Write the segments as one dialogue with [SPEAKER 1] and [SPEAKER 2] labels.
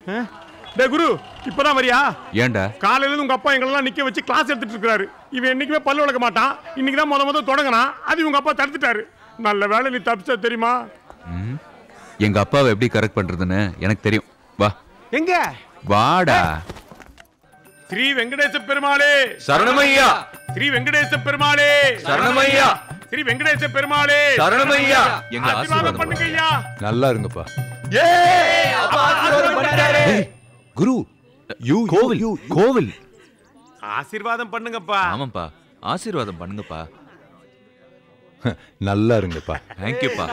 [SPEAKER 1] டே குரு இப்பதான் வரியா
[SPEAKER 2] ஏன்டா
[SPEAKER 1] காலையில இருந்து உங்க அப்பா எங்களெல்லாம் நிக்க வச்சு கிளாஸ் எடுத்துட்டு இருக்காரு இவன் என்னைக்குமே பல்லு விளக்க மாட்டான் இன்னைக்கு தான் முத முத தொடங்கினான் அது உங்க அப்பா தடுத்துட்டாரு நல்ல வேலை நீ தப்பிச்சா தெரியுமா
[SPEAKER 2] ம். எங்க அப்பாவை எப்படி கரெக்ட் பண்றதுன்னு எனக்கு தெரியும் வா
[SPEAKER 1] எங்க
[SPEAKER 2] வாடா
[SPEAKER 1] ஸ்ரீ வெங்கடேச பெருமாளே
[SPEAKER 2] சரணமையா
[SPEAKER 1] ஸ்ரீ வெங்கடேச பெருமாளே
[SPEAKER 2] சரணமையா
[SPEAKER 1] ஸ்ரீ வெங்கடேச பெருமாளே
[SPEAKER 2] சரணமையா எங்க
[SPEAKER 1] ஆசீர்வாதம்
[SPEAKER 2] ஆசீர்வாதம்
[SPEAKER 1] பண்ணுங்க ஐயா
[SPEAKER 3] நல்லா இருங்கப்பா
[SPEAKER 1] ஆசீர்வாதம் பண்ணிட்டாரு.
[SPEAKER 3] குரு யூ
[SPEAKER 2] கோவில் கோவில்
[SPEAKER 1] ஆசீர்வாதம் பண்ணுங்கப்பா
[SPEAKER 2] ஆமாப்பா ஆசீர்வாதம் பண்ணுங்கப்பா
[SPEAKER 3] நல்லா இருங்கப்பா
[SPEAKER 2] தேங்க்யூப்பா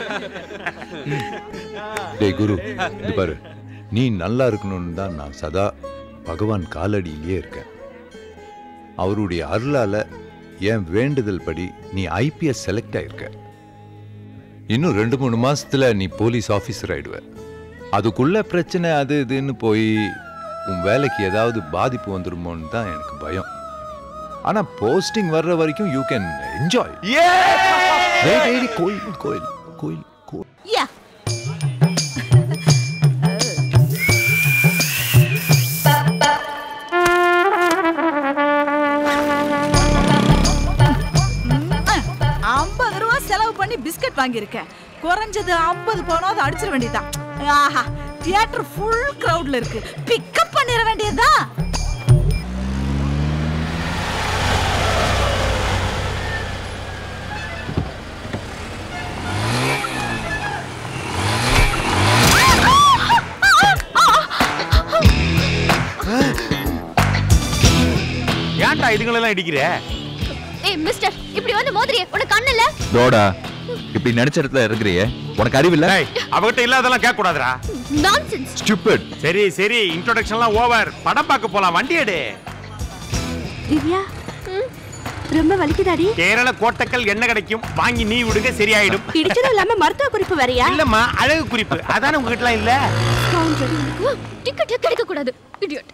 [SPEAKER 3] டேய் குரு இது பாரு நீ நல்லா இருக்கணும்னு தான் நான் சதா பகவான் காலடியிலே இருக்கேன் அவருடைய அருளால என் வேண்டுதல் படி நீ ஐபிஎஸ் செலக்ட் ஆயிருக்க இன்னும் ரெண்டு மூணு மாசத்துல நீ போலீஸ் ஆபீசர் ஆயிடுவ அதுக்குள்ள பிரச்சனை அது இதுன்னு போய் உன் வேலைக்கு ஏதாவது பாதிப்பு வந்துருமோன்னு தான் எனக்கு பயம் ஆனா போஸ்டிங் வர்ற வரைக்கும் யூ கேன் என்ஜாய் கோயில் கோயில் கோயில் கோயில்
[SPEAKER 4] யா ஐம்பது ரூபா செலவு பண்ணி பிஸ்கட் வாங்கியிருக்கேன் குறைஞ்சது ஐம்பது போனாவது அடிச்சிட வேண்டியதுதான் ஆஹா தியேட்டர் ஃபுல் கிரவுட்ல இருக்கு பிக்கப் பண்ணிட வேண்டியதுதான்
[SPEAKER 1] ஏன்டா இதுங்களெல்லாம் இடிக்கிற
[SPEAKER 5] ஏய் மிஸ்டர் இப்படி வந்து மோதிரியே உனக்கு கண்ணு இல்ல
[SPEAKER 2] தோடா இப்படி நினைச்ச இடத்துல இருக்கிறியே உனக்கு அறிவில்ல
[SPEAKER 1] டேய் அவகிட்ட இல்லாதெல்லாம் கேட்க கூடாதுடா
[SPEAKER 5] நான்சென்ஸ்
[SPEAKER 2] ஸ்டூபிட்
[SPEAKER 1] சரி சரி இன்ட்ரோடக்ஷன்லாம் ஓவர் படம் பார்க்க போலாம் வண்டி எடு
[SPEAKER 5] திவ்யா ரொம்ப வலிக்குதாடி
[SPEAKER 1] கேரள கோட்டக்கல் என்ன கிடைக்கும் வாங்கி நீ விடுங்க சரியாயிடும்
[SPEAKER 5] இடிச்சதும் இல்லாம மருத்துவ குறிப்பு வரையா
[SPEAKER 1] இல்லம்மா அழகு குறிப்பு அதானே உங்ககிட்டலாம் இல்ல
[SPEAKER 5] டிக்கெட் கிடைக்க கூடாது இடியட்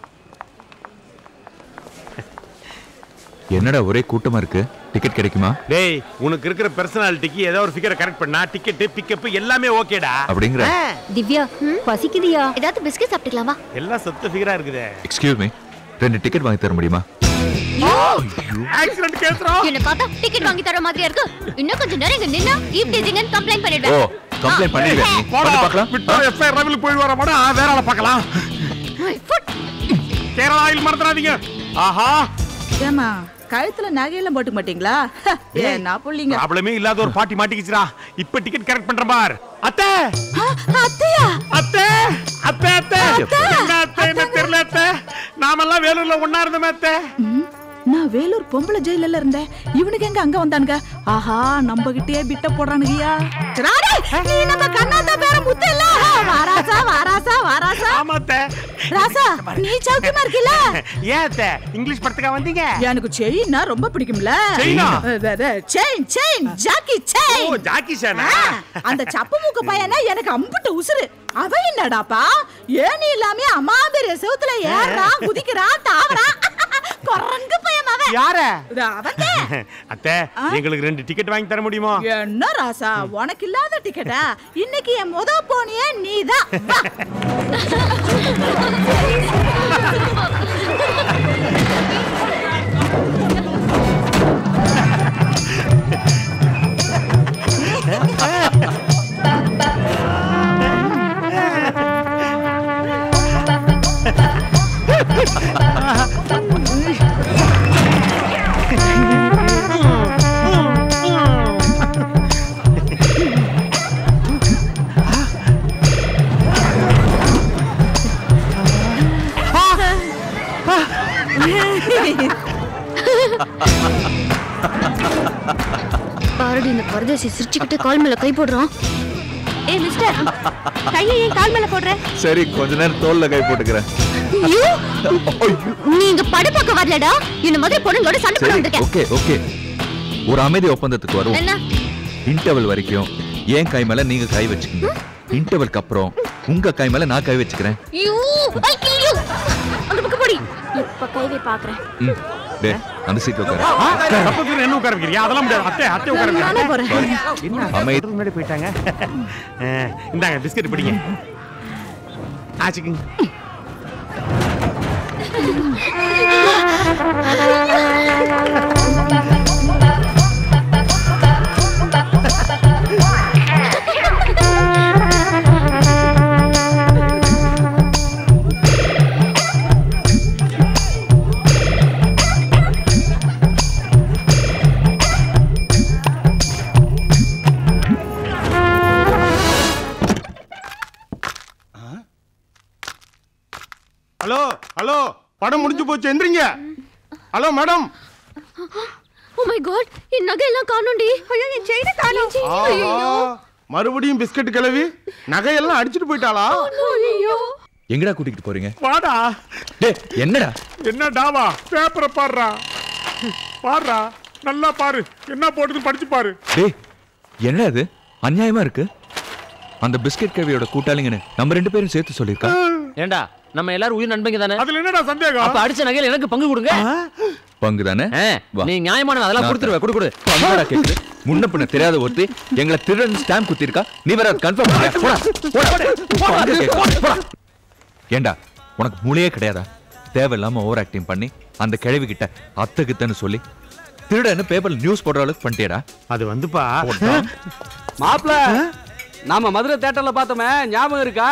[SPEAKER 2] என்னடா ஒரே கூட்டமா இருக்கு டிக்கெட் கிடைக்குமா
[SPEAKER 1] டேய் உனக்கு இருக்கிற பர்சனாலிட்டிக்கு ஏதோ ஒரு ஃபிகரை கரெக்ட் பண்ணா டிக்கெட் பிக்கப் எல்லாமே ஓகேடா
[SPEAKER 2] அப்படிங்கிற
[SPEAKER 5] திவ்யா பசிக்குதியா ஏதாவது பிஸ்கட் சாப்பிட்டுக்கலாமா
[SPEAKER 1] எல்லாம் சத்த ஃபிகரா இருக்குதே
[SPEAKER 2] எக்ஸ்கியூஸ் மீ ரெண்டு டிக்கெட் வாங்கி தர முடியுமா
[SPEAKER 1] ஆக்சிடென்ட் கேஸ்றோம்
[SPEAKER 5] என்ன பார்த்தா டிக்கெட் வாங்கி தர மாதிரியா இருக்கு இன்னும் கொஞ்சம் நேரம் இங்க நின்னா ஈவ் டீசிங்னு கம்ப்ளைண்ட்
[SPEAKER 2] ஓ
[SPEAKER 5] பண்ணிடுவேன்
[SPEAKER 2] கம்ப்ளைண்ட் பண்ணிடுவேன் நீ
[SPEAKER 1] போடா
[SPEAKER 2] பண்ணி பார்க்கலாம்
[SPEAKER 1] விட்டா எஃப்ஐஆர் லெவலுக்கு போய் வர மாட்டா வேற ஆளை பார்க்கலாம்
[SPEAKER 5] My foot.
[SPEAKER 1] கேரளா ஆயில் மறந்துடாதீங்க ஆஹா
[SPEAKER 4] ஏமா கழுத்துல நகையெல்லாம் போட்டுக்க மாட்டீங்களா என்ன புள்ளிங்க
[SPEAKER 1] ப்ராப்ளமே இல்லாத ஒரு பாட்டி மாட்டிக்கிச்சுடா இப்ப டிக்கெட் கரெக்ட் பண்றேன் பார் அத்தை
[SPEAKER 4] அத்தையா
[SPEAKER 1] அத்தை அத்தை அத்தை என்ன அத்தை என்ன தெரியல அத்தை நாமெல்லாம் வேலூர்ல ஒண்ணா இருந்தோமே அத்தை
[SPEAKER 4] ம், நான் வேலூர் பொம்பளை ஜெயில இருந்தேன் இவனுக்கு எங்க அங்க வந்தானுங்க ஆஹா நம்ம கிட்டயே பிட்ட போடுறானுங்கய்யா ராணி, நீ நம்ம கண்ணாத்தா பேர முத்து இல்ல வாராசா வாராசா வாராசா
[SPEAKER 1] ஆமா அத்தை
[SPEAKER 4] ராசா நீ சௌக்கியமா இருக்கீல
[SPEAKER 1] ஏன் அத்தை இங்கிலீஷ் படத்துக்கா வந்தீங்க
[SPEAKER 4] எனக்கு செயின்னா ரொம்ப பிடிக்கும்ல
[SPEAKER 1] செயினா?
[SPEAKER 4] அஹ், அஹ், அஹ், செயின் செயின் ஜாக்கி
[SPEAKER 1] ஓ
[SPEAKER 4] செயின்
[SPEAKER 1] ஜாக்கி சானா
[SPEAKER 4] ஆ, அந்த சப்பு மூக்கு பையனா எனக்கு அம்புட்டு உசுரு அவன் என்னடாப்பா ஏணி இல்லாம அம்மாதிரி செவுத்துல ஏறான் குதிக்கிறான் தாவறான் குரங்கு பையன் அவன்
[SPEAKER 1] யார
[SPEAKER 4] இது அவன்தான்.
[SPEAKER 1] அத்தை எங்களுக்கு ரெண்டு டிக்கெட் வாங்கி தர முடியுமா
[SPEAKER 4] என்ன ராசா உனக்கு இல்லாத டிக்கெட்டா இன்னைக்கு என் முத போனியே நீதான் வா.
[SPEAKER 5] பாரடி இந்த பரதேசி சிரிச்சுக்கிட்டு கால் மேல கை போடுறான் ஏ மிஸ்டர் கையை ஏன் கால் மேல போடுற
[SPEAKER 2] சரி கொஞ்ச நேரம் தோல்ல கை போட்டுக்கிறேன்
[SPEAKER 5] ஐயோ! நீ இங்க படம் பார்க்க வரலடா இந்த மாதிரி பொண்ணுங்களோட சண்டை போட
[SPEAKER 2] சரி
[SPEAKER 5] வந்திருக்கேன்
[SPEAKER 2] ஓகே ஓகே ஒரு அமைதி ஒப்பந்தத்துக்கு வருவோம்
[SPEAKER 5] என்ன
[SPEAKER 2] இன்டர்வல் வரைக்கும் ஏன் கை மேல நீங்க கை வச்சுக்கோங்க இன்டர்வல்க்கு அப்புறம் உங்க கை மேல நான் கை வச்சுக்கிறேன்
[SPEAKER 5] யூ ஐ கில் யூ அந்த பக்கம் போடி இப்ப கைவை பாக்குறேன்
[SPEAKER 2] ம் டே அந்த சீட்ல உட்காரு
[SPEAKER 1] தப்பு என்ன உட்கார வைக்கிறியா அதெல்லாம் முடியாது அத்தை அத்தை உட்கார
[SPEAKER 4] நானே
[SPEAKER 1] வைக்கிறேன்.
[SPEAKER 4] போறேன்
[SPEAKER 1] என்ன
[SPEAKER 2] அமைதி.
[SPEAKER 1] அமைதி முன்னாடி போயிட்டாங்க அஹ், இந்தாங்க பிஸ்கட் பிடிங்க ஆச்சுக்குங்க ஹலோ ஹலோ படம் முடிஞ்சு போச்சு எந்திரிங்க hello madam
[SPEAKER 5] oh my God என் நகை எல்லாம் காணோம்டி ஐயோ என் செயினை காணோம் ஐயோ
[SPEAKER 1] மறுபடியும் பிஸ்கட் கிளவி நகையெல்லாம் அடிச்சிட்டு போயிட்டாளா
[SPEAKER 5] ஐயோ
[SPEAKER 2] எங்கடா கூட்டிட்டு போறீங்க
[SPEAKER 1] வாடா
[SPEAKER 2] டேய் என்னடா
[SPEAKER 1] என்ன டாவா பேப்பரை பாடுறா பாடுறா நல்லா பாரு என்ன போட்டுது படிச்சு பாரு
[SPEAKER 2] டேய் என்னடா இது அநியாயமா இருக்கு அந்த பிஸ்கட் கவியோட கூட்டாளிங்கன்னு நம்ம ரெண்டு பேரும் சேர்த்து சொல்லியிருக்கா
[SPEAKER 6] ஏண்டா நம்ம எல்லாரும் உயிர் நண்பங்க தானே
[SPEAKER 1] அதுல என்னடா சந்தேகம்
[SPEAKER 6] அப்ப அடிச்ச நகையில எனக்கு பங்கு கொடுங்க
[SPEAKER 2] பங்கு தானே
[SPEAKER 6] ஆ,
[SPEAKER 2] வா.
[SPEAKER 6] நீ நியாயமான அதெல்லாம்
[SPEAKER 2] நான்
[SPEAKER 6] கொடுத்துருவே கொடு கொடு
[SPEAKER 2] பங்கடா கேக்குது முன்ன பின்ன தெரியாத ஒருத்தி எங்களை திருடன் ஸ்டாம்ப் குத்திருக்கா நீ வேற கன்ஃபார்ம் பண்ணியா போடா போடா பங்கு கேக்குது. போடா. ஏண்டா உனக்கு மூளையே கிடையாதா தேவையில்லாம ஓவர் ஆக்டிங் பண்ணி அந்த கிழவி கிட்ட அத்தை கித்தன்னு சொல்லி திருடன்னு பேப்பர்ல நியூஸ் போடுற அளவுக்கு பண்ணிட்டியடா
[SPEAKER 1] அது வந்துப்பா
[SPEAKER 7] மாப்ள நாம மதுரை தேட்டர்ல பார்த்தோமே ஞாபகம் இருக்கா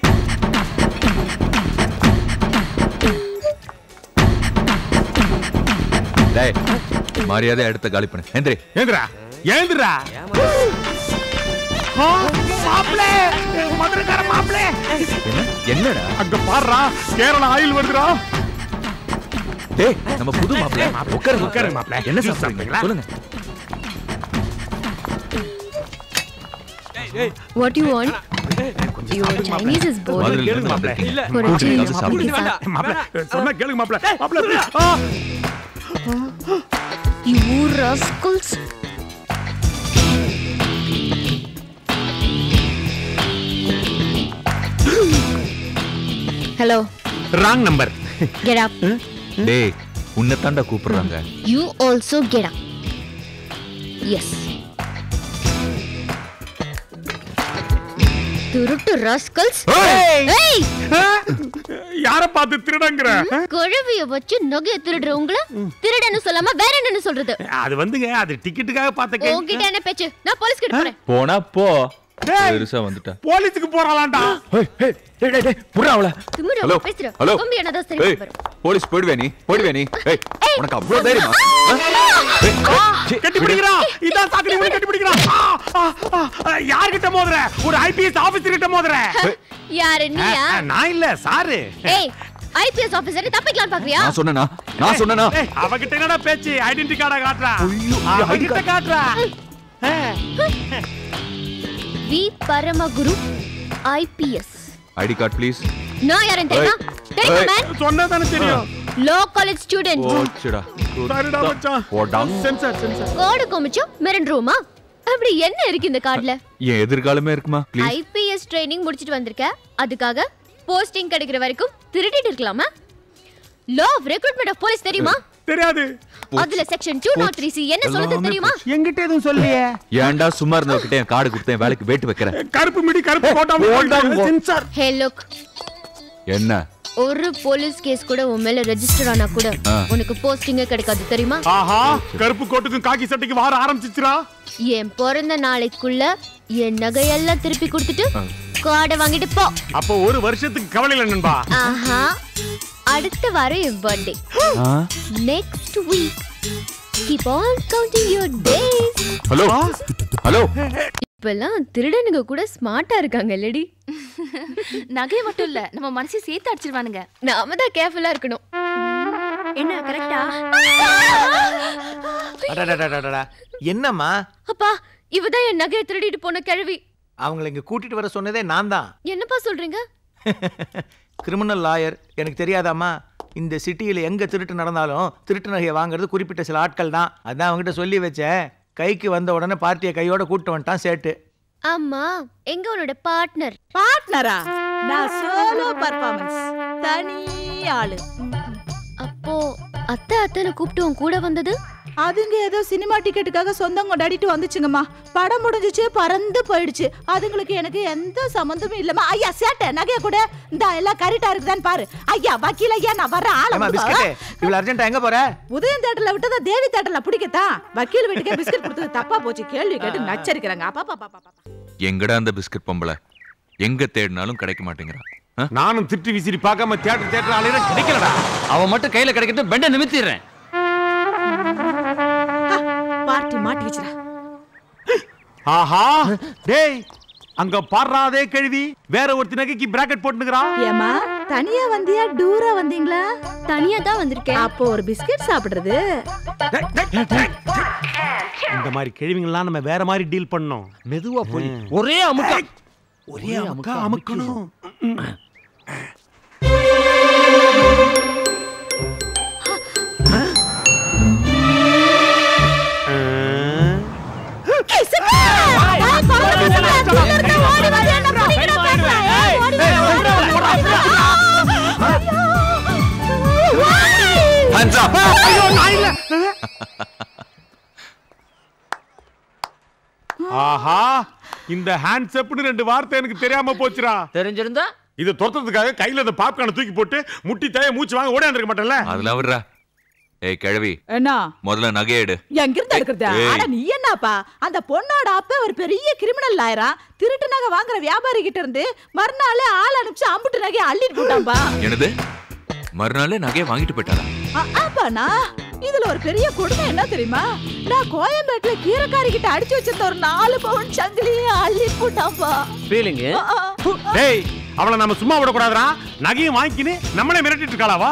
[SPEAKER 2] டேய் மரியாதை எடுத்த காலி பண்ணு எந்திரி
[SPEAKER 1] ஏந்திரா ஏந்திரா மாப்பிளே மதுரைக்கார மாப்பிளே
[SPEAKER 2] என்ன என்னடா
[SPEAKER 1] அங்க பாடுறா கேரளா ஆயில் வருதுடா
[SPEAKER 2] டேய் நம்ம புது மாப்பிள்ளை உட்காருங்க
[SPEAKER 1] உட்காருங்க மாப்பிள்ளை.
[SPEAKER 2] என்ன
[SPEAKER 1] ஜூஸ்
[SPEAKER 2] சாப்பிடுறீங்க
[SPEAKER 1] சாப்பிடுறீங்களா?
[SPEAKER 2] சொல்லுங்க
[SPEAKER 5] what you want your Chinese is boarding
[SPEAKER 2] மதுரையில
[SPEAKER 1] கேளுங்க
[SPEAKER 2] இருந்து
[SPEAKER 1] மாப்பிள்ளை.
[SPEAKER 2] வந்திருக்கீங்க.
[SPEAKER 5] ஒரு
[SPEAKER 2] கூல் ட்ரிங்க்
[SPEAKER 5] சின்ன
[SPEAKER 2] ஏதாவது சாப்பிடுங்க.
[SPEAKER 5] சாப்பிடுங்க.
[SPEAKER 1] மாப்பிள சொன்னா கேளுங்க மாப்பிள மாப்பிள please. Ah,
[SPEAKER 5] You rascals. Hello,
[SPEAKER 1] wrong number
[SPEAKER 5] get up.
[SPEAKER 2] டேய் உன்னை தாண்டா கூப்பிடுறாங்க
[SPEAKER 5] You also get up. Yes. திருட்டு ராஸ்கல்ஸ் ஏய்
[SPEAKER 1] யார பார்த்து திருடங்கிற
[SPEAKER 5] குழவிய வச்சு நகைய திருடுற உங்கள திருடன்னு சொல்லாம வேற என்னன்னு சொல்றது
[SPEAKER 1] அது வந்துங்க அது டிக்கெட்டுக்காக பார்த்த
[SPEAKER 5] உன்கிட்ட என்ன பேச்சு நான் போலீஸ் கிட்ட போறேன்
[SPEAKER 2] போனா போ
[SPEAKER 1] டேய்.
[SPEAKER 2] பெருசா வந்துட்டா
[SPEAKER 1] போலீஸுக்கு போறாளாண்டா
[SPEAKER 2] ஹேய், ஹேய், டேய், டேய், டேய், புர்றா அவள.
[SPEAKER 5] திமிரு
[SPEAKER 2] ஹலோ,
[SPEAKER 5] பேசுற
[SPEAKER 2] ஹலோ.
[SPEAKER 5] கம்பி என்னதான் சரி
[SPEAKER 2] ஏய்,
[SPEAKER 5] வரும்
[SPEAKER 2] போலீஸ் போயிடுவே நீ போயிடுவே நீ ஏய், உனக்கு அவ்வளவு தைரியமா ஆ? ஏய், சீ,
[SPEAKER 1] கட்டி பிடிக்கிறா இதான் சாக்கடி பண்ணி கட்டி பிடிக்கிறா ஆ, ஆ, ஆ, யார்கிட்ட மோதுற ஒரு ஐபிஎஸ் ஆபீசர் கிட்ட மோதுற
[SPEAKER 5] யாரு
[SPEAKER 1] ஆ,
[SPEAKER 5] நீயா
[SPEAKER 1] ஆ, நான் இல்ல சாரு
[SPEAKER 5] ஏய் ஐபிஎஸ் ஆபீசர் தப்பிக்கலாம் பாக்குறியா
[SPEAKER 2] நான் சொன்னேனா நான் சொன்னேனா
[SPEAKER 1] ஏய், அவகிட்ட என்னடா பேச்சு ஐடென்டி கார்டை காட்டுறா
[SPEAKER 2] ஐயோ,
[SPEAKER 1] அவகிட்ட
[SPEAKER 2] ID
[SPEAKER 1] காட்டுறா
[SPEAKER 5] V Paramaguru IPS
[SPEAKER 2] ID card please
[SPEAKER 5] நான் யாருன்னு தெரியுமா தெரியுமா
[SPEAKER 2] ஏய்.
[SPEAKER 5] மேன்
[SPEAKER 1] சொன்னதானே தெரியும்
[SPEAKER 5] லோ காலேஜ் ஸ்டூடெண்ட்
[SPEAKER 2] போச்சுடா
[SPEAKER 1] சரிடா மச்சான்
[SPEAKER 2] போடா
[SPEAKER 1] சென்சார் சென்சார்
[SPEAKER 5] கார்டு காமிச்சோம் மிரண்டுருவோமா அப்படி என்ன இருக்கு இந்த கார்டுல
[SPEAKER 2] என் எதிர்காலமே இருக்குமா ப்ளீஸ்
[SPEAKER 5] ஐபிஎஸ் ட்ரைனிங் முடிச்சிட்டு வந்திருக்க அதுக்காக போஸ்டிங் கிடைக்கிற வரைக்கும் திருடிட்டு இருக்கலாமா law of recruitment of police தெரியுமா
[SPEAKER 1] தெரியாது
[SPEAKER 5] அதுல section two not three C என்ன சொல்லுது
[SPEAKER 2] எல்லாமே
[SPEAKER 5] தெரியுமா
[SPEAKER 1] என்கிட்ட எதுவும் சொல்லியே
[SPEAKER 2] ஏன்டா சும்மா இருந்தவகிட்ட என் கார்டு கொடுத்தேன் வேலைக்கு வேட்டு வைக்கிறேன்
[SPEAKER 1] கருப்பு மிடி கருப்பு கோட்டா சென்சார்
[SPEAKER 5] ஹே லுக்
[SPEAKER 2] என்ன
[SPEAKER 5] ஒரு போலீஸ் கேஸ் கூட உன் மேல ரெஜிஸ்டர் ஆனா கூட
[SPEAKER 2] ஆ.
[SPEAKER 5] உனக்கு போஸ்டிங்கே கிடைக்காது தெரியுமா
[SPEAKER 1] ஆஹா கருப்பு கோட்டுக்கும் காக்கி சட்டைக்கு வார ஆரம்பிச்சிச்சுரா
[SPEAKER 5] என் பிறந்த நாளைக்குள்ள என் நகையெல்லாம் திருப்பி கொடுத்துட்டு கார்டை வாங்கிட்டு போ
[SPEAKER 1] அப்போ ஒரு வருஷத்துக்கு கவலை இல்லை நண்பா
[SPEAKER 5] ஆஹா அடுத்த வாரம் என் பர்த்டே
[SPEAKER 2] ஆ?
[SPEAKER 5] Next week keep on counting your days
[SPEAKER 2] hello hello
[SPEAKER 5] இப்பெல்லாம் திருடனுங்க கூட ஸ்மார்ட்டா இருக்காங்க இல்லடி
[SPEAKER 8] நகை மட்டும் இல்ல நம்ம மனசையும் சேர்த்து அடிச்சிருவானுங்க
[SPEAKER 5] நாம தான் கேர்ஃபுல்லா இருக்கணும்
[SPEAKER 8] என்ன கரெக்டா
[SPEAKER 9] அடடடடடடா. என்னம்மா
[SPEAKER 5] அப்பா இவதான் என் நகையை திருடிட்டு போன கிழவி
[SPEAKER 9] அவங்கள இங்க கூட்டிட்டு வர சொன்னதே நான் தான்
[SPEAKER 5] என்னப்பா சொல்றீங்க
[SPEAKER 9] கிரிமினல் லாயர் எனக்கு தெரியாதாம்மா இந்த சிட்டியில் எங்க திருட்டு நடந்தாலும் திருட்டு நகையை வாங்குறது குறிப்பிட்ட சில ஆட்கள் தான் அதான் அவங்ககிட்ட சொல்லி வச்சேன் கைக்கு வந்த உடனே பார்ட்டியை கையோட கூட்டு வந்துட்டான் சேட்டு
[SPEAKER 5] ஆமா எங்க உன்னோட பார்ட்னர்
[SPEAKER 4] பார்ட்னரா நான் சோலோ பர்ஃபார்மன்ஸ் தனி ஆளு
[SPEAKER 5] அப்போ அத்தை அத்தனை கூப்பிட்டு உன் கூட வந்தது
[SPEAKER 4] அதுங்க ஏதோ சினிமா டிக்கெட்டுக்காக சொந்தம் கொண்டாடிட்டு வந்துச்சுங்கம்மா படம் முடிஞ்சிச்சு பறந்து போயிடுச்சு அதுங்களுக்கு எனக்கு எந்த சம்மந்தமும் இல்லம்மா ஐயா சேட்டை நகைய கூட இந்த எல்லாம் கரெக்டா இருக்குதான்னு பாரு ஐயா வக்கீல் ஐயா நான் வர்ற
[SPEAKER 9] ஏமா
[SPEAKER 4] ஆள
[SPEAKER 9] பிஸ்கட் இவ்வளவு அர்ஜென்ட்டா எங்க போற
[SPEAKER 4] உதயம் தேட்டர்ல விட்டதா தேவி தேட்டர்ல பிடிக்கத்தான் வக்கீல் வீட்டுக்கே பிஸ்கட் கொடுத்தது தப்பா போச்சு கேள்வி கேட்டு நச்சரிக்கிறாங்க அப்பா பாப்பா பாப்பா
[SPEAKER 2] எங்கடா அந்த பிஸ்கட் பொம்பளை எங்க தேடினாலும் கிடைக்க மாட்டேங்கிறான் ஆ?
[SPEAKER 1] நானும் திட்டு விசிறி பார்க்காம தியேட்டர் தியேட்டர் அலையிற கிடைக்கலடா
[SPEAKER 6] அவன் மட்டும் கையில கிடைக்கட்டும் பெண்டை நிமித்திடுறேன்
[SPEAKER 4] பார்ட்டி மாட்டிக்கிச்சுடா
[SPEAKER 1] ஆஹா டேய் அங்க பாடுறாதே கேள்வி வேற ஒருத்தி நகைக்கு பிராக்கெட் போட்டுக்கிறான்
[SPEAKER 4] ஏமா தனியா வந்தியா டூரா வந்தீங்களா
[SPEAKER 5] தனியா தான் வந்திருக்கேன்
[SPEAKER 4] அப்போ ஒரு பிஸ்கட் சாப்பிடுறது
[SPEAKER 1] இந்த மாதிரி கேள்விங்கெல்லாம் நம்ம வேற மாதிரி டீல் பண்ணோம்
[SPEAKER 6] மெதுவா போய் ஒரே அமுக்கா
[SPEAKER 1] ஒரே அமுக்கா அமுக்கணும்
[SPEAKER 2] Hands up!
[SPEAKER 1] ஆஹா இந்த ஹேண்ட்ஸ்அப்னு ரெண்டு வார்த்தை எனக்கு தெரியாம போச்சுடா
[SPEAKER 6] தெரிஞ்சிருந்தா
[SPEAKER 1] இது துரத்துறதுக்காக கையில இந்த பாப்கார்னை தூக்கி போட்டு முட்டி தாய மூச்சு வாங்க ஓடியாந்து இருக்க மாட்டேன்ல
[SPEAKER 2] அதுல விடுறா ஏய் கிழவி
[SPEAKER 4] என்ன
[SPEAKER 2] முதல்ல நகையேடு
[SPEAKER 4] எங்க இருந்து எடுக்கிறது
[SPEAKER 2] ஏய்.
[SPEAKER 4] அட நீ என்னப்பா அந்த பொண்ணோட அப்ப ஒரு பெரிய கிரிமினல் ஆயிரா திருட்டு நகை வாங்குற வியாபாரி கிட்ட இருந்து மறுநாள் ஆள் அனுப்பிச்சு அம்புட்டு நகையை அள்ளிட்டு போட்டான்பா
[SPEAKER 2] என்னது மறுநாளே நகையை வாங்கிட்டு போயிட்டாளா
[SPEAKER 4] அ- ஆப்பாண்ணா இதுல ஒரு பெரிய கொடுமை என்ன தெரியுமா நான் கோயம்பேட்டுல கீரைக்காரி கிட்ட அடிச்சு வச்சிருந்த ஒரு நாலு பவுன் சங்கிலியே அள்ளி போட்டான்பா
[SPEAKER 6] ஃபீலிங்கு
[SPEAKER 4] அ, அ.
[SPEAKER 1] டேய் அவளை நம்ம சும்மா விடக்கூடாதுடா நகையும் வாங்கிக்கின்னு நம்மளே மிரட்டிட்டு இருக்காளாவா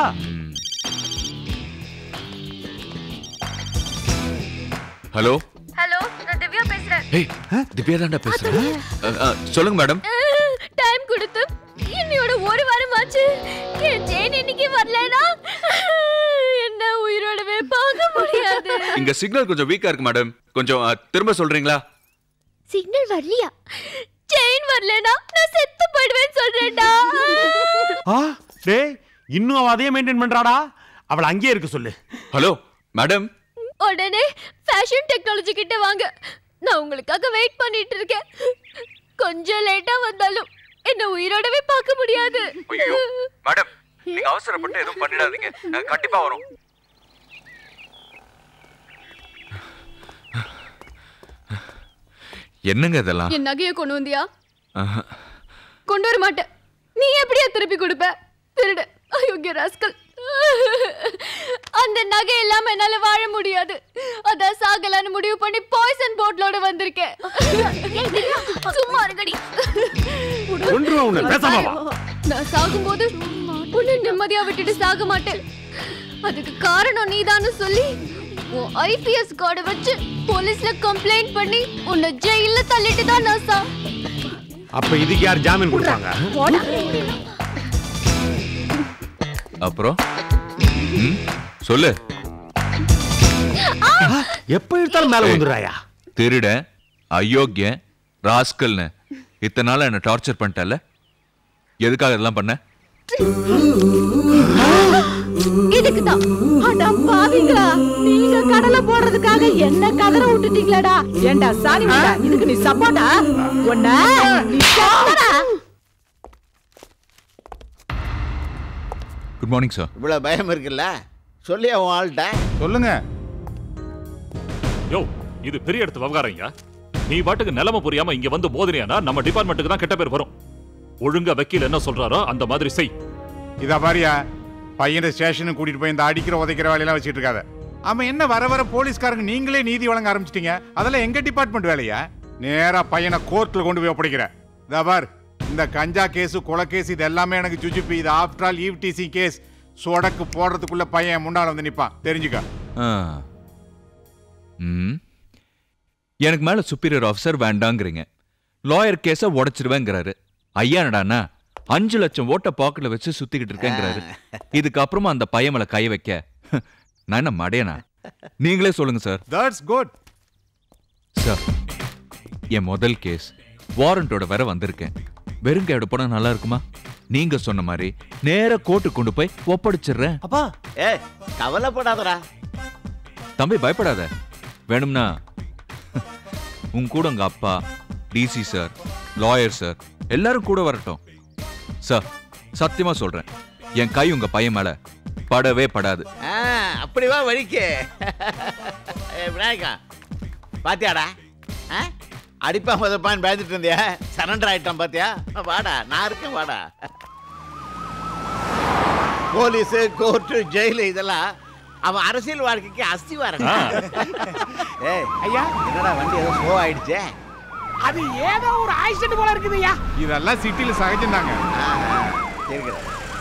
[SPEAKER 2] ஹலோ
[SPEAKER 5] ஹலோ நான் திவ்யா பேசுறேன்
[SPEAKER 2] ஏய் திவ்யா தான்டா பேசுறேன் அ, அ, சொல்லுங்க மேடம்
[SPEAKER 5] டைம் கொடுத்து இன்னையோட ஒரு வாரம் ஆச்சு என் ஜெயின் இன்னைக்கு வரலனா என்ன உயிரோடவே பார்க்க முடியாது
[SPEAKER 2] இங்க சிக்னல் கொஞ்சம் வீக்கா இருக்கு மேடம் கொஞ்சம் அ, திரும்ப சொல்றீங்களா
[SPEAKER 5] சிக்னல் வரலையா செயின் வரலனா நான் செத்து போயிடுவேன்னு சொல்றேன்டா
[SPEAKER 1] ஆ டேய் இன்னும் அவ அதே மெயின்டைன் பண்றாடா அவளை அங்கேயே இருக்க சொல்லு
[SPEAKER 2] ஹலோ மேடம்
[SPEAKER 5] உடனே ஃபேஷன் டெக்னாலஜி கிட்ட வாங்க நான் உங்களுக்காக வெயிட் பண்ணிட்டு இருக்கேன் கொஞ்சம் லேட்டா வந்தாலும் என்ன உயிரோடவே பார்க்க முடியாது
[SPEAKER 2] மேடம் நீங்க அவசரப்பட்டு எதுவும் பண்ணிடாதீங்க நாங்க கண்டிப்பா வரோம் என்னங்க இதெல்லாம்
[SPEAKER 5] என் நகையை கொண்டு வந்தியா
[SPEAKER 2] ஆஹா.
[SPEAKER 5] கொண்டு வர மாட்டேன் நீ எப்படியா திருப்பி கொடுப்ப திருடு அயோக்கிய ராஸ்கல் அந்த நகை இல்லாம என்னால வாழ முடியாது அதான் சாகலான்னு முடிவு பண்ணி பாய்சன் போட்லோட வந்திருக்கேன் சும்மா இருங்கடி
[SPEAKER 1] கொன்றுவா உன்னை பேசாம வா
[SPEAKER 5] நான் சாகும்போது உன்னை நிம்மதியா விட்டுட்டு சாக மாட்டேன் அதுக்கு காரணம் நீதான்னு சொல்லி உன் ஐபிஎஸ் கார்டை வச்சு போலீஸ்ல கம்ப்ளைண்ட் பண்ணி உன்னை ஜெயில தள்ளிட்டு தான் நான் சா
[SPEAKER 1] அப்ப இதுக்கு யார் ஜாமீன் கொடுப்பாங்க
[SPEAKER 2] அப்புறம் ம், சொல்லு
[SPEAKER 1] எப்ப எடுத்தாலும் மேல வந்துடுறாயா
[SPEAKER 2] திருட அயோக்கியன் ராஸ்கல்னு இத்தனை நாள் என்ன டார்ச்சர் பண்ணிட்டல எதுக்காக இதெல்லாம் பண்ண
[SPEAKER 4] இதுக்கு தான் அட பாவிங்களா நீங்க கடலை போடுறதுக்காக என்ன கதற விட்டுட்டீங்களாடா ஏண்டா சாணி முண்டா, இதுக்கு நீ சப்போட்டா ஒன்ன நீ செத்தடா.
[SPEAKER 2] குட் மார்னிங் சார்
[SPEAKER 10] இவ்வளவு பயம் இருக்குல்ல சொல்லி அவன் ஆள்கிட்ட
[SPEAKER 11] சொல்லுங்க
[SPEAKER 12] யோ இது பெரிய இடத்து விவகாரம்யா நீ பாட்டுக்கு நிலைமை புரியாம இங்க வந்து மோதினியானா நம்ம டிபார்ட்மெண்ட்டுக்கு தான் கெட்ட பேர் வரும் ஒழுங்கா வக்கீல் என்ன சொல்றாரோ அந்த மாதிரி செய்
[SPEAKER 11] இதா பாரியா பையனை ஸ்டேஷனுக்கு கூட்டிட்டு போய் இந்த அடிக்கிற உதைக்கிற வேலையெல்லாம் வச்சுட்டு இருக்காத ஆமா என்ன வர வர போலீஸ்காரங்க நீங்களே நீதி வழங்க ஆரம்பிச்சிட்டீங்க அதெல்லாம் எங்க டிபார்ட்மெண்ட் வேலையா நேரா பையனை கோர்ட்ல கொண்டு போய் ஒப்படைக்கிற இதா பார் இந்த கஞ்சா கேஸ் கொலை கேஸ் இது எல்லாமே எனக்கு ஜுஜுப்பி இது after all eve teasing case சொடக்கு போடுறதுக்குள்ள பையன் முன்னால வந்து நிப்பான் தெரிஞ்சுக்க
[SPEAKER 2] ஆ. ம். எனக்கு மேல சுப்பீரியர் ஆஃபீஸர் வேண்டாங்கிறீங்க லாயர் கேஸ உடைச்சிருவேங்கிறாரு ஐயா என்னடான்னா அஞ்சு லட்சம் ஓட்ட பாக்கெட்ல வச்சு சுத்திக்கிட்டு இருக்கேங்கிறாரு இதுக்கப்புறமா அந்த பையன் மேல கை வைக்க நான் என்ன மடையனா நீங்களே சொல்லுங்க சார்
[SPEAKER 11] தட்ஸ் குட்
[SPEAKER 2] சார் என் முதல் கேஸ் வாரண்டோட வர வந்திருக்கேன் வெறுங்கையோட போனா நல்லா இருக்குமா நீங்க சொன்ன மாதிரி நேரா கோர்ட்டுக்கு கொண்டு போய் ஒப்படைச்சிடுறேன்
[SPEAKER 10] அப்பா ஏ கவலைப்படாதடா
[SPEAKER 2] தம்பி பயப்படாத வேணும்னா உன் கூட உங்க அப்பா டிசி சார் லாயர் சார் எல்லாரும் கூட வரட்டும் சார் சத்தியமா சொல்றேன் என் கை உங்க பையன் மேல படவே படாது
[SPEAKER 10] ஆ, அப்படி வா வழிக்கு ஏய், விநாயகா பாத்தியாடா ஆ? அடிப்பா முதப்பான்னு பயந்துட்டு இருந்தியா சரண்டர் ஆயிட்டான் பாத்தியா வாடா நான் இருக்கேன் வாடா போலீஸு கோர்ட்டு ஜெயிலு இதெல்லாம் அவன் அரசியல் வாழ்க்கைக்கு அஸ்திவாரம் ஏய் ஐயா என்னடா வண்டி ஏதோ ஸ்லோ ஆயிடுச்சே
[SPEAKER 13] அது ஏதோ ஒரு ஆக்சிடென்ட் போல இருக்குது ஐயா
[SPEAKER 11] இதெல்லாம் சிட்டில சகஜம்தாங்க
[SPEAKER 10] இருக்கிற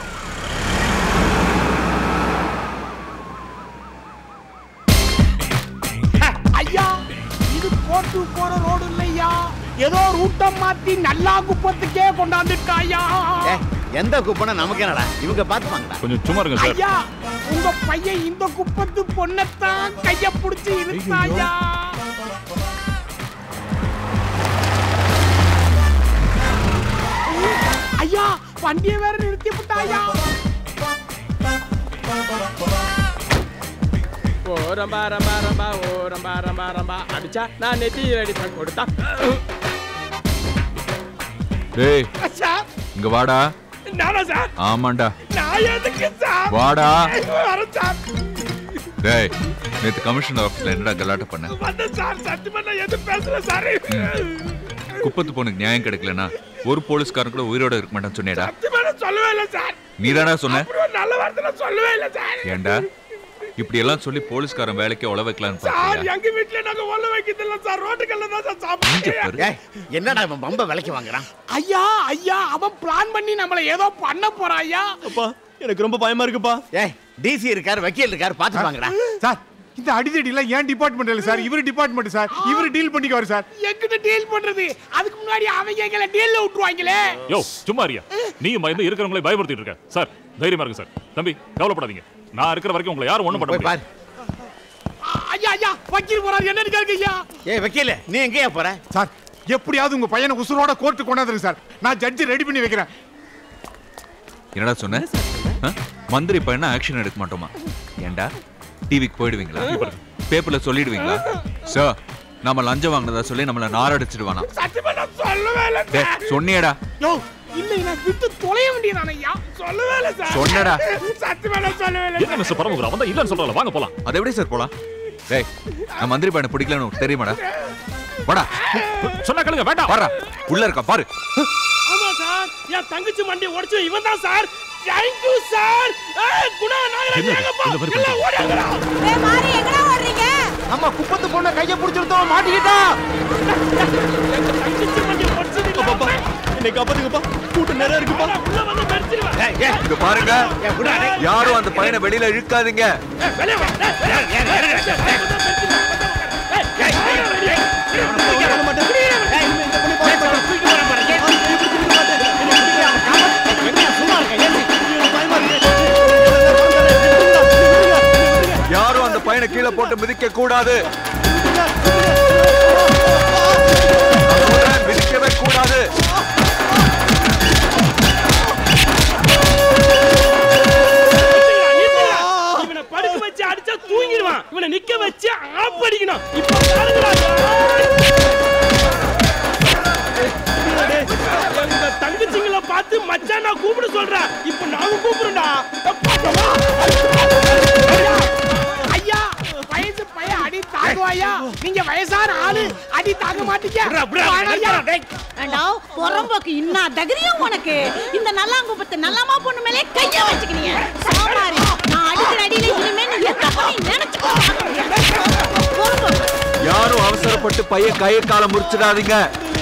[SPEAKER 13] ஐயா இது போட்டு போற ரோடு இல்லையா ஏதோ ரூட்டை மாத்தி நல்லா குப்பத்துக்கே கொண்டாந்துட்டாயா
[SPEAKER 10] ஏய், எந்த குப்பனை நமக்கு என்னடா இவங்க பார்த்துப்பாங்கடா
[SPEAKER 12] கொஞ்சம் சும்மா இருங்க சார்
[SPEAKER 13] ஐயா உங்க பையன் இந்த குப்பத்து பொண்ணத்தான் கைய புடிச்சு இழுத்தாயா ஐயா வண்டியை வேற நிறுத்தி விட்டாயா
[SPEAKER 14] ஓ ரம்பா ரம்பா ரம்பா ஓ ரம்பா ரம்பா ரம்பா அடிச்சா நான் நெத்தி ரெடி பண்ணி கொடுத்தா
[SPEAKER 2] டேய்
[SPEAKER 13] சார்
[SPEAKER 2] இங்க வாடா
[SPEAKER 13] நானா சார்
[SPEAKER 2] ஆமாண்டா
[SPEAKER 13] நான் எதுக்கு சார்
[SPEAKER 2] வாடா.
[SPEAKER 13] வரேன் சார்
[SPEAKER 2] டேய் நேத்து கமிஷனர் ஆஃபீஸ்ல என்னடா கலாட்ட பண்ண
[SPEAKER 13] வந்து சார் சத்தியமா நான் எதுவும் பேசல சார்
[SPEAKER 2] குப்பத்து பொண்ணுக்கு நியாயம் கிடைக்கலனா ஒரு போலீஸ்காரன் கூட உயிரோட இருக்க மாட்டான்னு சொன்னேடா
[SPEAKER 13] சத்தியமா நான் சொல்லவே இல்லை சார்
[SPEAKER 2] நீதாடா சொன்ன
[SPEAKER 13] அப்படி ஒரு நல்ல வார்த்தை நான் சொல்லவே இல்லை சார்
[SPEAKER 2] ஏன்டா இப்படி எல்லாம் சொல்லி போலீஸ்காரன் வேலைக்கு உழ வைக்கலான்னு
[SPEAKER 13] சார்
[SPEAKER 2] பாத்தியா
[SPEAKER 13] எங்க வீட்ல நாங்க ஒல்ல வைக்கிறது இல்ல சார் ரோட்டுக்கல்ல தான் சார் சாப்பிடுறோம்
[SPEAKER 10] ஏய், என்னடா இவன் பம்ப விலைக்கு வாங்குறான்
[SPEAKER 13] ஐயா ஐயா அவன் பிளான் பண்ணி நம்மள ஏதோ பண்ண போறான் ஐயா
[SPEAKER 10] அப்பா எனக்கு ரொம்ப பயமா இருக்குப்பா ஏய் டிசி இருக்காரு வக்கீல் இருக்காரு பாத்துப்பாங்கடா
[SPEAKER 11] சார் இந்த அடிதடிலாம் ஏன் டிபார்ட்மெண்ட் இல்ல சார் இவர் டிபார்ட்மெண்ட் சார் இவர் டீல் பண்ணிக்குவாரு சார்
[SPEAKER 13] எங்கிட்ட டீல் பண்றது அதுக்கு முன்னாடி அவங்க எங்களை டீல்ல விட்டுருவாங்களே
[SPEAKER 12] யோ சும்மா இருயா நீ பயந்து இருக்கிறவங்களை பயமுறுத்திட்டு இருக்க சார் தைரியமா இருங்க சார் தம்பி கவலைப்படாதீங்க நான் இருக்கிற வரைக்கும் உங்களை யாரும் ஒண்ணும் பண்ண முடியாது
[SPEAKER 13] ஐயா ஐயா வக்கீல் போறாரு என்னன்னு கேளுங்க ஐயா
[SPEAKER 10] ஏய் வக்கீல் நீ எங்கேயா போற
[SPEAKER 11] சார் எப்படியாவது உங்க பையனை உசுரோட கோர்ட்டு கொண்டாந்துருங்க சார் நான் ஜட்ஜி ரெடி பண்ணி வைக்கிறேன்
[SPEAKER 2] என்னடா சொன்ன ஆ? மந்திரி பையனா ஆக்ஷன் எடுக்க மாட்டோமா ஏன்டா டிவிக்கு போயிடுவீங்களா பேப்பர்ல சொல்லிடுவீங்களா சார் நம்ம லஞ்சம் வாங்கினதா சொல்லி நம்மள நாரடிச்சிடுவானா
[SPEAKER 13] சத்தியமா நான் சொல்லவே இல்லை
[SPEAKER 2] டேய்
[SPEAKER 13] சார்
[SPEAKER 2] சொன்னியேடா
[SPEAKER 13] யோ இல்ல நான் விட்டு தொலைய வேண்டியதான ஐயா சொல்லவே இல்லை சார்
[SPEAKER 2] சொன்னடா.
[SPEAKER 13] சத்தியமா நான் சொல்லவே இல்லை
[SPEAKER 12] என்ன மிஸ்டர் பரமகுரு அவன் தான் இல்லன்னு சொல்றல வாங்க போலாம்
[SPEAKER 2] அது எப்படி சார் போலாம் டேய் நான் மந்திரி பையனை பிடிக்கலன்னு உனக்கு தெரியுமாடா வாடா
[SPEAKER 12] சொன்னா கேளுங்க வேண்டாம்
[SPEAKER 2] வாடா உள்ள இருக்கா பாரு
[SPEAKER 13] ஆமா சார் என் தங்கச்சி மண்டி உடைச்சு இவன் தான் sir thank you sir Guna Nayakan
[SPEAKER 12] என்னது?
[SPEAKER 13] எங்கப்பா?
[SPEAKER 12] இந்த மாதிரி
[SPEAKER 13] எல்லாம் ஓடியாங்கடா.
[SPEAKER 9] நம்ம குப்பத்து பொண்ணை கைய பிடிச்சிருந்தோம் மாட்டிக்கிட்டா
[SPEAKER 13] என்னை காப்பாத்துங்கப்பா கூட்டம் நிறைய இருக்குப்பா உள்ள வந்து மறிச்சிருவேன்
[SPEAKER 2] இங்க பாருங்க யாரும் அந்த பையனை வெளியில இழுக்காதீங்க
[SPEAKER 13] வெளியே வா டேய், வெளியே வா. டேய், டேய், டேய், டேய், டேய், டேய், டேய்,
[SPEAKER 2] யாரும் அந்த பையனை கீழே போட்டு மிதிக்க கூடாது நான் சொல்றேன், மிதிக்கவே கூடாது
[SPEAKER 13] இவனை படுக்க வச்சு அடிச்சா தூங்கிடுவான் இவனை நிக்க வச்சு ஆப் அடிக்கணும் இப்ப பாருங்கடா எங்க தங்கச்சிங்களை பார்த்து மச்சான் நான் கூப்பிட சொல்றேன் இப்ப நாங்க கூப்பிடுறோம்டா ஐயா, ஐயா வயசு பையன் அடி தாங்குவாயா நீங்க வயசான ஆளு அடி தாங்க மாட்டீங்க வாங்கய்யா.
[SPEAKER 4] ஏண்டா புறம்போக்கு இன்னா தகுதியும் உனக்கு இந்த நல்லாங்குப்பத்து நல்லாமா பொண்ணு மேலே கைய வச்சுக்கினீங்க சாமாரி நான் அடிக்கிற அடியில இனிமே நீ எந்த பண்ணி நினைச்சுக்கோ
[SPEAKER 2] யாரும் அவசரப்பட்டு பையன் கையை காலை முறிச்சிடாதீங்க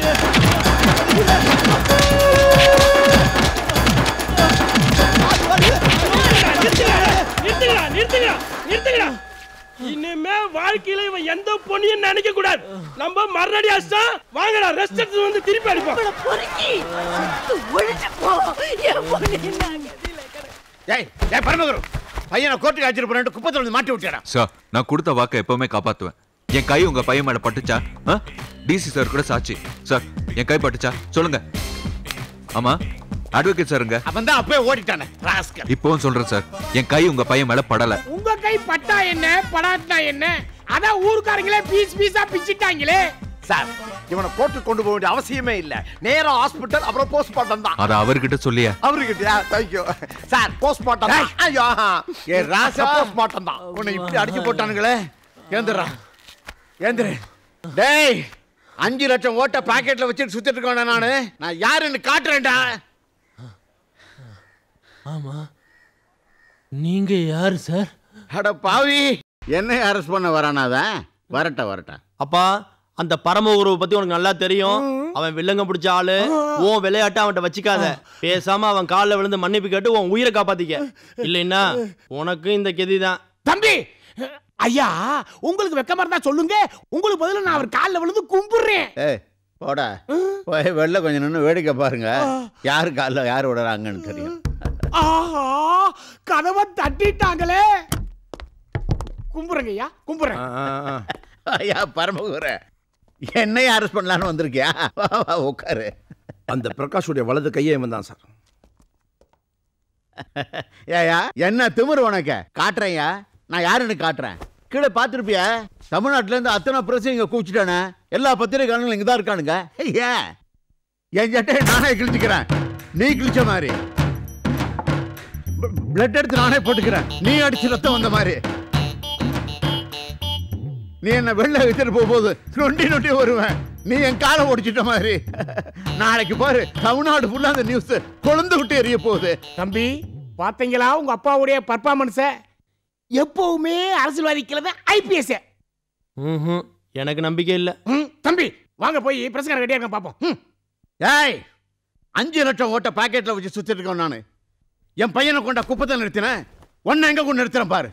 [SPEAKER 13] நிறுத்துங்கடா நிறுத்துங்கடா நிறுத்துங்கடா இனிமே வாழ்க்கையில இவன் எந்த பொண்ணையும் நினைக்க கூடாது நம்ம மறுபடி அடிச்சா வாங்கடா ரெஸ்ட் எடுத்து வந்து திருப்பி அடிப்போம்
[SPEAKER 4] பொறுக்கி ஒழிச்சு போ என் பொண்ணு
[SPEAKER 10] ஏய் ஏய் பரமகுரு பையனை கோர்ட்டுக்கு அழைச்சிட்டு போறேன் குப்பத்துல வந்து மாட்டி விட்டுறா
[SPEAKER 2] சார் நான் கொடுத்த வாக்கை எப்பவுமே காப்பாத்துவேன் என் கை உங்க பையன் மேல பட்டுச்சா டிசி சார் கூட சாட்சி சார் என் கை பட்டுச்சா சொல்லுங்க ஆமா அட்வொகேட் சாருங்க
[SPEAKER 10] அவன் தான் அப்பவே ஓடிட்டானே ராஸ்கல்
[SPEAKER 2] இப்பவும் சொல்றேன் சார் என் கை உங்க பையன் மேல படல
[SPEAKER 13] உங்க கை பட்டா என்ன படாட்டினா என்ன அதான் ஊருக்காரங்களே பீஸ் பீஸா பிச்சிட்டாங்களே
[SPEAKER 15] சார் இவனை கோர்ட்டு கொண்டு போக வேண்டிய அவசியமே இல்ல நேரா ஹாஸ்பிட்டல் அப்புறம் போஸ்ட்மார்ட்டம் தான்
[SPEAKER 2] அத அவர்கிட்ட சொல்லியா
[SPEAKER 15] அவர்கிட்டயா தேங்க்யூ சார் போஸ்ட்மார்ட்டம் தான் ஐயோ
[SPEAKER 10] ஏ ராசா
[SPEAKER 15] போஸ்ட்மார்ட்டம் தான்
[SPEAKER 10] உன்னை இப்படி அடிச்சு போட்டானுங்களே ஏந்திரா ஏந்திரு டேய் அஞ்சு லட்சம் ஓட்ட பாக்கெட்ல வச்சுட்டு சுத்திட்டு இருக்கேன் நானு நான் யாருன்னு காட்டுறேன்டா
[SPEAKER 14] ஆமா நீங்க யாரு சார்
[SPEAKER 10] அட பாவி என்ன அரெஸ்ட் பண்ண வரானாதான் வரட்ட வரட்ட
[SPEAKER 14] அப்பா அந்த பரம உறவை பத்தி உனக்கு நல்லா தெரியும் அவன் வில்லங்க பிடிச்ச ஆளு உன் விளையாட்ட அவன்கிட்ட வச்சுக்காத பேசாம அவன் காலில் விழுந்து மன்னிப்பு கேட்டு உன் உயிரை காப்பாத்திக்க இல்லைன்னா உனக்கு இந்த கெதி தான்
[SPEAKER 13] தம்பி ஐயா உங்களுக்கு வெக்கமா இருந்தா சொல்லுங்க உங்களுக்கு பதிலா நான் அவர் காலில் விழுந்து கும்பிடுறேன்
[SPEAKER 10] ஏய் போடா போய் வெளில கொஞ்சம் நின்று வேடிக்கை பாருங்க யாரு காலில் யார் விடுறாங்கன்னு தெரியும்
[SPEAKER 13] ஆஹா கதவை தட்டிட்டாங்களே கும்புறங்க ஐயா கும்புறேன்
[SPEAKER 10] ஐயா பரமகுர என்னையும் அரெஸ்ட் பண்ணலான்னு வந்திருக்கியா வா, வா, உட்காரு
[SPEAKER 15] அந்த பிரகாஷுடைய வலது கையே இவன் தான் சார்
[SPEAKER 10] ஏயா என்ன திமிரு உனக்கு காட்டுறேன்யா நான் யாருன்னு காட்டுறேன் கீழே பார்த்துருப்பியா தமிழ்நாட்டுல இருந்து அத்தனை பிரச்சனை இங்க கூச்சிட்டானே எல்லா பத்திரிகைகளும் இங்க தான் இருக்கானுங்க ஏன் என் சட்டையை நானே கிழிச்சுக்கிறேன் நீ கிழிச்ச மாதிரி பிளட் எடுத்து நானே போட்டுக்கிறேன் நீ அடிச்சு ரத்தம் வந்த மாதிரி நீ என்ன வெளில வச்சுட்டு போகும்போது நொண்டி நொண்டி வருவேன் நீ என் காலை ஒடிச்சிட்ட மாதிரி நாளைக்கு பாரு தமிழ்நாடு ஃபுல்லா அந்த நியூஸ் கொழுந்து விட்டு எரிய போகுது
[SPEAKER 13] தம்பி பாத்தீங்களா உங்க அப்பாவுடைய பர்ஃபார்மன்ஸ எப்பவுமே அரசியல்வாதிக்கிறது ஐபிஎஸ்
[SPEAKER 14] ம்ஹும். எனக்கு நம்பிக்கை இல்லை
[SPEAKER 13] தம்பி வாங்க போய் பிரசங்கர் ரெடியா இருக்க பாப்போம் ம்.
[SPEAKER 10] ஏய் அஞ்சு லட்சம் ஓட்ட பாக்கெட்ல வச்சு சுத்திட்டு இருக்கேன் நானு என் பையனை கொண்ட குப்பத்தை நிறுத்தினேன் உன்னை எங்க கொண்டு நிறுத்துறேன் பாரு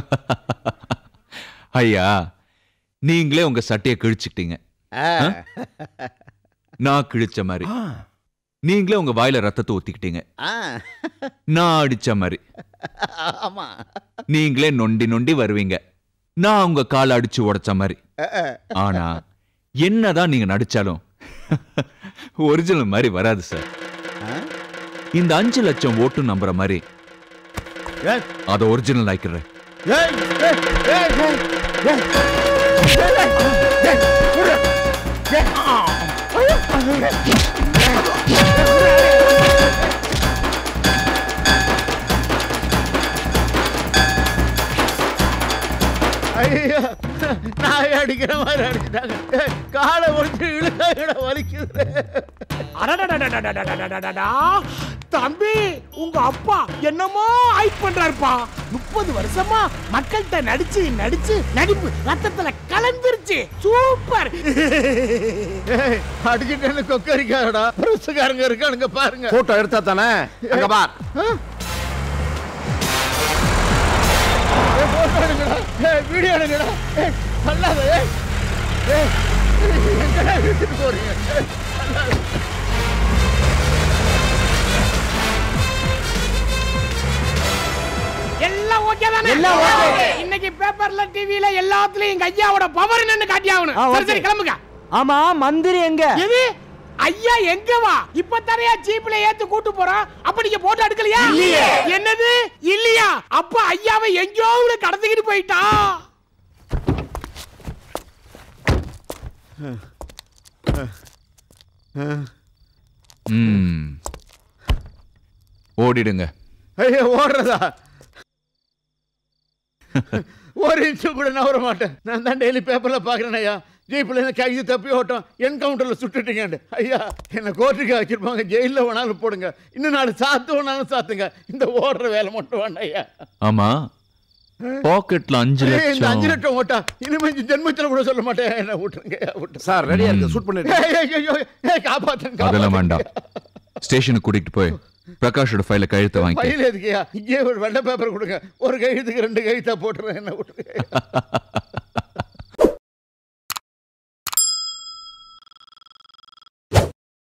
[SPEAKER 2] ஐயா நீங்களே உங்க சட்டையை கிழிச்சுக்கிட்டீங்க
[SPEAKER 10] ஆ.
[SPEAKER 2] நான் கிழிச்ச மாதிரி நீங்களே உங்க வாயில ரத்தத்தை ஊத்திக்கிட்டீங்க
[SPEAKER 10] ஆ.
[SPEAKER 2] நான் அடிச்ச மாதிரி
[SPEAKER 10] ஆமா
[SPEAKER 2] நீங்களே நொண்டி நொண்டி வருவீங்க நான் உங்க காலை அடிச்சு உடைச்ச மாதிரி
[SPEAKER 10] அஹ், அஹ்.
[SPEAKER 2] ஆனா என்னதான் நீங்க நடிச்சாலும் ஒரிஜினல் மாதிரி வராது சார் இந்த அஞ்சு லட்சம் ஓட்டு நம்புற மாதிரி
[SPEAKER 10] ஏய்,
[SPEAKER 2] அதை ஒரிஜினல் ஆக்கிடுறேன்
[SPEAKER 10] ஏய், ஏய், ஏய், ஏய், ஏய். ஏய், ஏய், ஏய், விடு. ஏய். ஐயோ நாய் அடிக்கிற மாதிரி அடிச்சிட்டாங்க ஏய், காலை ஒடிச்சு இழுக்க வலிக்குது
[SPEAKER 13] அடடடடடடடடடடடா. தம்பி உங்க அப்பா என்னமோ ஆக்ட் பண்றாருப்பா முப்பது வருஷமா மக்கள்கிட்ட நடிச்சு நடிச்சு நடிப்பு ரத்தத்துல கலந்துருச்சு சூப்பர்
[SPEAKER 10] ஏய், அடிச்சிட்டேன்னு கொக்கரிக்காரடா ருசுக்காரங்க இருக்கானுங்க பாருங்க
[SPEAKER 15] போட்டோ எடுத்தா தானே அங்க பார்
[SPEAKER 10] ஏய், photo எடுங்கடா. ஏய், வீடியோ எடுங்கடா. ஏய், தள்ளாத, ஏய். ஏய், எங்கடா இழுத்துட்டு போறீங்க? ஏய், தள்ளாத.
[SPEAKER 13] எல்லாம் ஓகே தானே
[SPEAKER 14] எல்லாம் okay.
[SPEAKER 13] இன்னைக்கு பேப்பர்ல டிவில எல்லாத்துலயும் எங்க ஐயாவோட பவர் என்னன்னு காட்டி ஆகணும்
[SPEAKER 14] ஆ,
[SPEAKER 13] சரி
[SPEAKER 14] okay.
[SPEAKER 13] சரி கிளம்புங்க
[SPEAKER 14] ஆமா மந்திரி எங்க
[SPEAKER 13] எது ஐயா எங்க வா இப்ப தரையா ஜீப்ல ஏத்து கூட்டு போறோம் அப்ப நீங்க போட்டோ எடுக்கலையா
[SPEAKER 14] இல்லையே.
[SPEAKER 13] என்னது இல்லையா அப்ப ஐயாவை எங்கேயோ உள்ள கடத்திக்கிட்டு போயிட்டான்
[SPEAKER 2] ம். ஓடிடுங்க
[SPEAKER 10] ஐயோ ஓடுறதா ஒரு இன்ச்சு கூட நவர மாட்டேன் நான் தான் டெய்லி பேப்பர்ல பாக்குறேன் ஐயா ஜீப்ல இருந்து கைது தப்பி ஓட்டம் என்கவுண்டர்ல சுட்டுட்டீங்க ஐயா என்ன கோர்ட்டுக்கு வச்சிருப்பாங்க ஜெயில வேணாலும் போடுங்க இன்னும் நாலு சாத்து வேணாலும் சாத்துங்க இந்த ஓடுற வேலை மட்டும் வேண்டாம் ஐயா
[SPEAKER 2] ஆமா பாக்கெட்ல அஞ்சு
[SPEAKER 10] ஏய், இந்த அஞ்சு
[SPEAKER 2] லட்சம்
[SPEAKER 10] லட்சம் ஓட்டா இனிமே இந்த ஜென்மத்துல கூட சொல்ல மாட்டேன் என்ன விட்டுருங்க ஐயா, விட்டுருங்க.
[SPEAKER 15] சார் ரெடியா இருக்கு ஷூட் பண்ணிட்டு
[SPEAKER 10] ஏய், ஏய், ஐயோ, ஏய், காப்பாத்துங்க
[SPEAKER 2] அதெல்லாம்
[SPEAKER 10] காப்பாத்துங்க.
[SPEAKER 2] வேண்டாம் ஸ்டேஷனுக்கு கூட்டிட்டு போய் பிரகாஷோட ஃபைல கழுத்து வாங்கி
[SPEAKER 10] ஃபைல் எதுக்குயா இங்கே ஒரு வெள்ளை பேப்பர் கொடுங்க ஒரு கையெழுத்துக்கு ரெண்டு கையெழுத்தா போட்டுறேன் என்ன விட்டுருங்க